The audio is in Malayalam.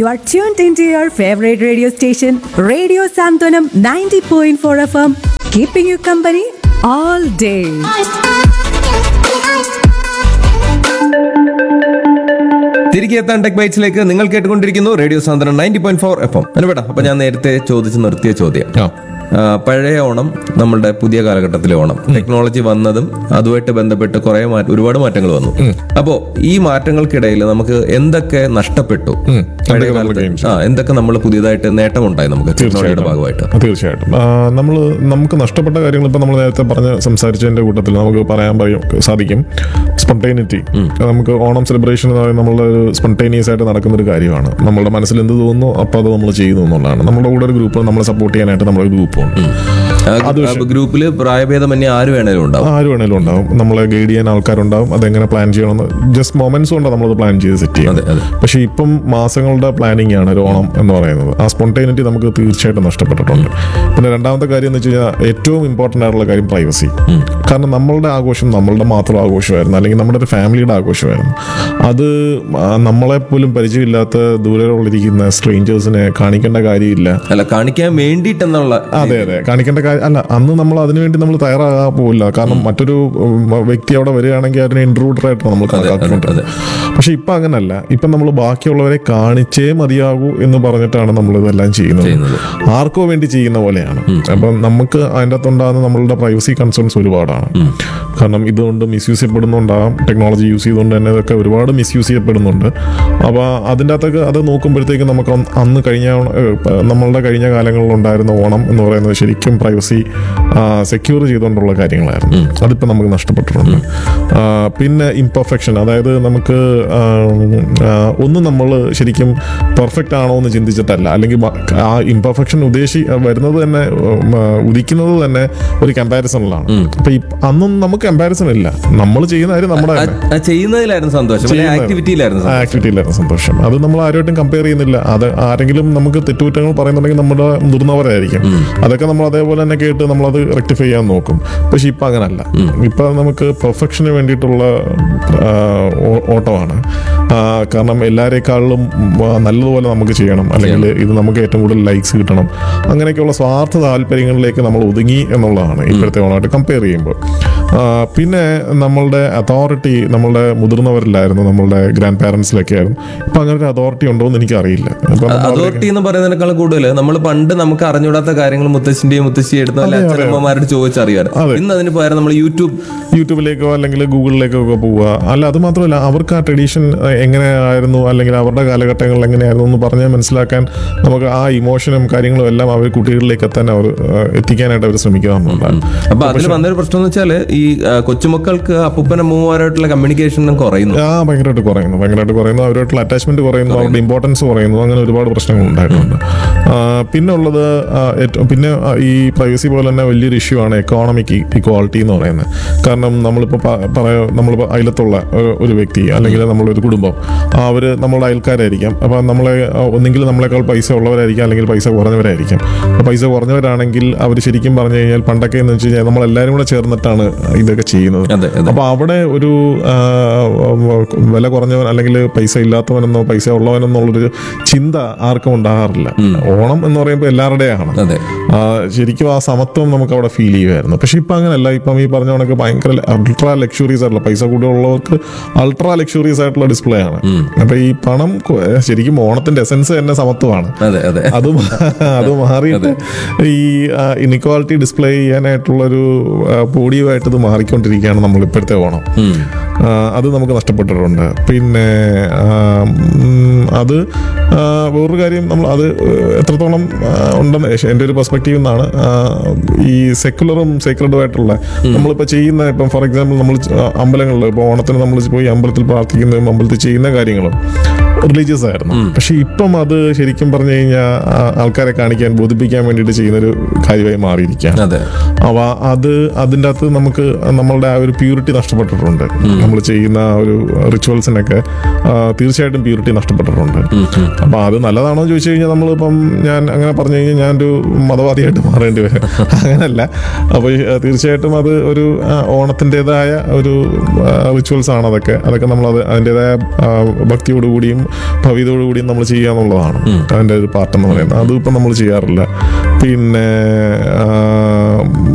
You are tuned into your favorite radio station, Radio Santonam 90.4 FM, keeping you company all day. തിരികെ എത്താൻ ടെക് ബൈറ്റ്സിലേക്ക് നിങ്ങൾ കേട്ടുകൊണ്ടിരിക്കുന്നു റേഡിയോ സാന്ദ്രൻ ninety point four F M അനുപേട്ട അപ്പൊ ഞാൻ നേരത്തെ ചോദിച്ച് നിർത്തിയ ചോദ്യം ആ. ആ, പഴയ ഓണം നമ്മളുടെ പുതിയ കാലഘട്ടത്തിലെ ഓണം ടെക്നോളജി വന്നതും അതുമായിട്ട് ബന്ധപ്പെട്ട് കുറെ മാറ്റ- ഒരുപാട് മാറ്റങ്ങൾ വന്നു അപ്പോ ഈ മാറ്റങ്ങൾക്കിടയിൽ നമുക്ക് എന്തൊക്കെ നഷ്ടപ്പെട്ടു പഴയ എന്തൊക്കെ നമ്മൾ കാലത്ത് gain ആ എന്തൊക്കെ നമ്മൾ പുതിയതായിട്ട് നേട്ടമുണ്ടായി നമുക്ക് ടെക്നോളജിയുടെ ഭാഗമായിട്ട് തീർച്ചയായിട്ടും നമ്മൾ നമുക്ക് നഷ്ടപ്പെട്ട കാര്യങ്ങൾ ഇപ്പം നമ്മൾ നേരത്തെ പറഞ്ഞ് സംസാരിച്ചതിന്റെ കൂട്ടത്തിൽ നമുക്ക് പറയാൻ പറയും സാധിക്കും സ്പോണ്ടേനിറ്റി നമുക്ക് ഓണം സെലിബ്രേഷൻ എന്ന് പറയുന്നത് നമ്മളുടെ ഒരു സ്പോണ്ടേനിയസ് ആയിട്ട് നടക്കുന്ന ഒരു കാര്യമാണ് നമ്മളുടെ മനസ്സിൽ എന്ത് തോന്നുന്നു അപ്പോൾ അത് നമ്മൾ ചെയ്യുന്നു എന്നുള്ളതാണ് നമ്മുടെ കൂടെ ഒരു ഗ്രൂപ്പ് നമ്മളെ സപ്പോർട്ട് ചെയ്യാനായിട്ട് നമ്മുടെ ഗ്രൂപ്പ് ഉണ്ട് ഗ്രൂപ്പിൽ പ്രായഭേദമന്യേ ആര് വേണേലും ഉണ്ടാവും ആര് വേണേലും ഉണ്ടാവും നമ്മളെ ഗൈഡ് ചെയ്യാൻ ആൾക്കാരുണ്ടാവും അതെങ്ങനെ പ്ലാൻ ചെയ്യണമെന്ന് ജസ്റ്റ് മൊമെന്റ്സ് കൊണ്ടാണ് നമ്മളത് പ്ലാൻ ചെയ്ത് സെറ്റ് അതെ, ചെയ്യുന്നത് അതെ. പക്ഷേ ഇപ്പം മാസങ്ങളുടെ പ്ലാനിങ് ആണ് ഒരു ഓണം എന്ന് പറയുന്നത് ആ സ്പോണ്ടൈനിറ്റി നമുക്ക് തീർച്ചയായിട്ടും നഷ്ടപ്പെട്ടിട്ടുണ്ട് പിന്നെ രണ്ടാമത്തെ കാര്യം എന്ന് വെച്ച് കഴിഞ്ഞാൽ ഏറ്റവും ഇമ്പോർട്ടൻ്റ് ആയിട്ടുള്ള കാര്യം പ്രൈവസി കാരണം നമ്മളുടെ ആഘോഷം നമ്മളുടെ മാത്രം ആഘോഷമായിരുന്നു അല്ലെങ്കിൽ നമ്മുടെ ഒരു ഫാമിലിയുടെ ആഘോഷമായിരുന്നു അത് ആ, നമ്മളെ പോലും പരിചയമില്ലാത്ത ദൂരെയുള്ളിരിക്കുന്ന സ്ട്രേഞ്ചേഴ്സിനെ കാണിക്കേണ്ട കാര്യമില്ല അല്ല കാണിക്കാൻ വേണ്ടിയിട്ടെന്നുള്ള അതെ അതെ കാണിക്കേണ്ട കാര്യം അല്ല അന്ന് നമ്മൾ അതിനുവേണ്ടി നമ്മൾ തയ്യാറാകാൻ പോകില്ല കാരണം മറ്റൊരു ഉം, വ്യക്തി അവിടെ വരികയാണെങ്കിൽ അതിനെ ഇൻട്രൂഡർ ആയിട്ടാണ് നമ്മൾ കണക്കാക്കിക്കൊണ്ടിരുന്നത് പക്ഷെ ഇപ്പൊ അങ്ങനല്ല ഇപ്പൊ നമ്മൾ ബാക്കിയുള്ളവരെ കാണിച്ചേ മതിയാകൂ എന്ന് പറഞ്ഞിട്ടാണ് നമ്മൾ ഇതെല്ലാം ചെയ്യുന്നത് ചെയ്യുന്നത്. ആർക്കോ വേണ്ടി ചെയ്യുന്ന പോലെയാണ് അപ്പം നമുക്ക് അതിൻ്റെ അകത്തുണ്ടാകുന്ന നമ്മളുടെ പ്രൈവസി കൺസേൺസ് ഒരുപാടാണ് കാരണം ഇതുകൊണ്ട് മിസ്യൂസ് ചെയ്യപ്പെടുന്നുണ്ടാകും ടെക്നോളജി യൂസ് ചെയ്തുകൊണ്ട് തന്നെ ഇതൊക്കെ ഒരുപാട് മിസ്യൂസ് ചെയ്യപ്പെടുന്നുണ്ട് അപ്പോൾ അതിൻ്റെ അകത്തൊക്കെ അത് നോക്കുമ്പോഴത്തേക്ക് നമുക്ക് അന്ന് അന്ന് കഴിഞ്ഞ ഏഹ്, പ- നമ്മളുടെ കഴിഞ്ഞ കാലങ്ങളിൽ ഉണ്ടായിരുന്ന ഓണം എന്ന് പറയുന്നത് ശരിക്കും പ്രൈവസി സെക്യൂർ ചെയ്തുകൊണ്ടുള്ള കാര്യങ്ങളായിരുന്നു അതിപ്പോൾ നമുക്ക് നഷ്ടപ്പെട്ടിട്ടുണ്ട് ആ, പിന്നെ ഇംപെർഫെക്ഷൻ അതായത് നമുക്ക് ആ, ആ, ഒന്ന് നമ്മൾ ശരിക്കും പെർഫെക്റ്റ് ആണോ എന്ന് ചിന്തിച്ചിട്ടല്ല അല്ലെങ്കിൽ മ- ആ ഇംപെർഫെക്ഷൻ ഉദ്ദേശി വരുന്നത് തന്നെ ഉം, ആ, ഉദിക്കുന്നത് തന്നെ ഒരു കമ്പാരിസണിലാണ് അപ്പൊ ഈ- അന്നും നമുക്ക് കമ്പാരിസൺ ഇല്ല നമ്മൾ ചെയ്യുന്ന കാര്യം നമ്മുടെ ആ- ആ ചെയ്യുന്നതിലായിരുന്നു സന്തോഷം അല്ലെ ചെയ്യുന്നത്. ആക്ടിവിറ്റിയിലായിരുന്നു ആ സന്തോഷം. ആക്ടിവിറ്റിയിലായിരുന്നു സന്തോഷം അത് നമ്മൾ ആരുമായിട്ടും കമ്പയർ ചെയ്യുന്നില്ല അത് ആരെങ്കിലും നമുക്ക് തെറ്റുകുറ്റങ്ങൾ പറയുന്നുണ്ടെങ്കിൽ നമ്മുടെ മുതിർന്നവരായിരിക്കും അതൊക്കെ നമ്മൾ അതേപോലെ തന്നെ കേട്ട് നമ്മളത് റെക്ടിഫൈ ചെയ്യാൻ നോക്കും പക്ഷെ ഇപ്പൊ അങ്ങനല്ല ഇപ്പൊ നമുക്ക് പെർഫെക്ഷന് വേണ്ടിയിട്ടുള്ള ആ, ഓ- ഓട്ടമാണ് ആ, കാരണം എല്ലാവരെക്കാളിലും ആ, നല്ലതുപോലെ നമുക്ക് ചെയ്യണം അല്ലെങ്കിൽ ഇത് നമുക്ക് ഏറ്റവും കൂടുതൽ ലൈക്സ് കിട്ടണം അങ്ങനെയൊക്കെയുള്ള സ്വാർത്ഥ താല്പര്യങ്ങളിലേക്ക് നമ്മൾ ഒതുങ്ങി എന്നുള്ളതാണ് ഇപ്പോഴത്തെ ഓണമായിട്ട് കമ്പയർ ചെയ്യുമ്പോൾ ആ, പിന്നെ നമ്മളുടെ അതോറിറ്റി നമ്മളുടെ മുതിർന്നവരിലായിരുന്നു നമ്മളുടെ ഗ്രാൻഡ് പാരൻസിലൊക്കെ ആയിരുന്നു ഇപ്പൊ അങ്ങനെ ഒരു അതോറിറ്റി ഉണ്ടോ എന്ന് എനിക്ക് അറിയില്ല അപ്പൊ നമ്മൾ അതോറിറ്റി എന്ന് പറയുന്നതിനേക്കാൾ കൂടുതൽ നമ്മൾ പണ്ട് നമുക്ക് അറിഞ്ഞൂടാത്ത കാര്യങ്ങൾ മുത്തശ്ശിന്റെയും മുത്തശ്ശി എടുത്ത അല്ലെ അച്ഛനമ്മമാരോട് ചോദിച്ചറിയാറ് അതെ. ഇന്ന് അതിന് പകരം നമ്മൾ യൂട്യൂബ് യൂട്യൂബിലേക്കോ അല്ലെങ്കിൽ ഗൂഗിളിലേക്കോ ഒക്കെ പോവുക അല്ല അത് മാത്രമല്ല അവർക്ക് ആ ട്രഡീഷൻ എങ്ങനെയായിരുന്നു അല്ലെങ്കിൽ അവരുടെ കാലഘട്ടങ്ങളിൽ എങ്ങനെയായിരുന്നു എന്ന് പറഞ്ഞ് മനസ്സിലാക്കാൻ നമുക്ക് ആ ഇമോഷനും കാര്യങ്ങളും എല്ലാം അവർ കുട്ടികളിലേക്ക് എത്താൻ അവർ ആ, എത്തിക്കാനായിട്ട് അവർ ശ്രമിക്കാറുണ്ട് അപ്പൊ അതിൽ വന്നൊരു പ്രശ്നം എന്ന് വെച്ചാൽ ഈ ആ, കൊച്ചുമക്കൾക്ക് അപ്പൂപ്പനമ്മമാരായിട്ടുള്ള കമ്മ്യൂണിക്കേഷൻ കുറയുന്നു ആ ഭയങ്കരമായിട്ട് കുറയുന്നു ഭയങ്കരമായിട്ട് കുറയുന്നു അവരുമായിട്ടുള്ള അറ്റാച്ച്മെന്റ് കുറയുന്നു അവരുടെ ഇമ്പോർട്ടൻസ് കുറയുന്നു അങ്ങനെ ഒരുപാട് പ്രശ്നങ്ങൾ ഉണ്ടായിട്ടുണ്ട് ആ, പിന്നെ ഉള്ളത് ആ, ഏറ്റവും പിന്നെ ആ, ഈ പ്രൈവസി പോലെ തന്നെ വലിയൊരു ഇഷ്യൂ ആണ് എക്കോണമിക് ഇക്വാളിറ്റി എന്ന് പറയുന്നത് കാരണം നമ്മളിപ്പോൾ പറയാ നമ്മളിപ്പോൾ അയലത്തുള്ള ഒരു- ഒരു വ്യക്തി അല്ലെങ്കിൽ നമ്മളൊരു കുടുംബം അവർ നമ്മളുടെ അയൽക്കാരായിരിക്കാം അപ്പോൾ നമ്മളെ ആ, ഒന്നെങ്കിൽ നമ്മളെക്കാൾ പൈസ ഉള്ളവരായിരിക്കാം അല്ലെങ്കിൽ പൈസ കുറഞ്ഞവരായിരിക്കും അപ്പോൾ പൈസ കുറഞ്ഞവരാണെങ്കിൽ അവർ ശരിക്കും പറഞ്ഞു കഴിഞ്ഞാൽ പണ്ടൊക്കെ എന്ന് വെച്ച് കഴിഞ്ഞാൽ നമ്മളെല്ലാവരും കൂടെ ചേർന്നിട്ടാണ് ഇതൊക്കെ ചെയ്യുന്നത് അതെ അതെ അപ്പൊ അവിടെ ഒരു ആ, വില കുറഞ്ഞവൻ അല്ലെങ്കിൽ പൈസ ഇല്ലാത്തവനെന്നോ പൈസ ഉള്ളവനെന്നുള്ളൊരു ചിന്ത ആർക്കും ഉണ്ടാകാറില്ല ഓണം എന്ന് പറയുമ്പോൾ എല്ലാവരുടെയാണ് അതെ ആ, ശരിക്കും ആ സമത്വം നമുക്ക് അവിടെ ഫീൽ ചെയ്യുമായിരുന്നു പക്ഷെ ഇപ്പം അങ്ങനെയല്ല ഇപ്പം ഈ പറഞ്ഞ കണക്ക് ഭയങ്കര അൾട്രാ ലക്ഷറീസ് ആയിട്ടുള്ള പൈസ കൂടുതലുള്ളവർക്ക് അൾട്രാ ലക്ഷറീസ് ആയിട്ടുള്ള ഡിസ്പ്ലേ ആണ് അപ്പൊ ഈ പണം കൊ- ശരിക്കും ഓണത്തിന്റെ എസൻസ് തന്നെ സമത്വമാണ് അതെ അതെ അത് മാ- അത് മാറിയിട്ട് ഈ ഇനിക്വാളിറ്റി ഡിസ്പ്ലേ ചെയ്യാനായിട്ടുള്ളൊരു പോഡിയമായിട്ട് ഇത് മാറിക്കൊണ്ടിരിക്കുകയാണ് നമ്മൾ ഇപ്പോഴത്തെ ഓണം ഉം. ആ, അത് നമുക്ക് നഷ്ടപ്പെട്ടിട്ടുണ്ട് പിന്നെ ആ, ഉം, അത് ആ, വേറൊരു കാര്യം നമ്മൾ അത് എത്രത്തോളം ആ, ഉണ്ടെന്ന് ഏ- എൻ്റെ ഒരു പെർസ്പെക്റ്റീവ് നിന്നാണ് ആ, ഈ സെക്കുലറും സേക്രഡും ആയിട്ടുള്ള നമ്മളിപ്പോൾ ചെയ്യുന്ന ഇപ്പം ഫോർ എക്സാമ്പിൾ നമ്മൾ അമ്പലങ്ങളിൽ ഇപ്പോൾ ഓണത്തിന് നമ്മൾ പോയി അമ്പലത്തിൽ പ്രാർത്ഥിക്കുന്നതും അമ്പലത്തിൽ ചെയ്യുന്ന കാര്യങ്ങളും റിലീജിയസ് ആയിരുന്നു പക്ഷെ ഇപ്പം അത് ശരിക്കും പറഞ്ഞു കഴിഞ്ഞാൽ ആൾക്കാരെ കാണിക്കാൻ ബോധിപ്പിക്കാൻ വേണ്ടിയിട്ട് ചെയ്യുന്നൊരു കാര്യമായി മാറിയിരിക്കുകയാണ് അതെ അവ അത് അതിൻ്റെ അകത്ത് നമുക്ക് നമ്മളുടെ ആ ഒരു പ്യൂരിറ്റി നഷ്ടപ്പെട്ടിട്ടുണ്ട് നമ്മൾ ചെയ്യുന്ന ആ ഒരു റിച്വൽസിനൊക്കെ ആ, തീർച്ചയായിട്ടും പ്യൂരിറ്റി നഷ്ടപ്പെട്ടിട്ടുണ്ട് അപ്പൊ അത് നല്ലതാണോ എന്ന് ചോദിച്ചു കഴിഞ്ഞാൽ നമ്മളിപ്പം ഞാൻ അങ്ങനെ പറഞ്ഞു കഴിഞ്ഞാൽ ഞാനൊരു മതവാദിയായിട്ട് മാറേണ്ടി വരും അങ്ങനല്ല അപ്പോൾ തീർച്ചയായിട്ടും അത് ഒരു ആ, ഓണത്തിൻ്റെതായ ഒരു റിച്വൽസ് ആണ് അതൊക്കെ അതൊക്കെ നമ്മളത് അതിൻ്റെതായ ആ, ഭക്തിയോടുകൂടിയും ഭവ്യതയോടുകൂടി നമ്മൾ ചെയ്യുക എന്നുള്ളതാണ് അതിന്റെ ഒരു പാർട്ട് എന്ന് പറയുന്നത് അതും ഇപ്പം നമ്മൾ ചെയ്യാറില്ല പിന്നെ ആ,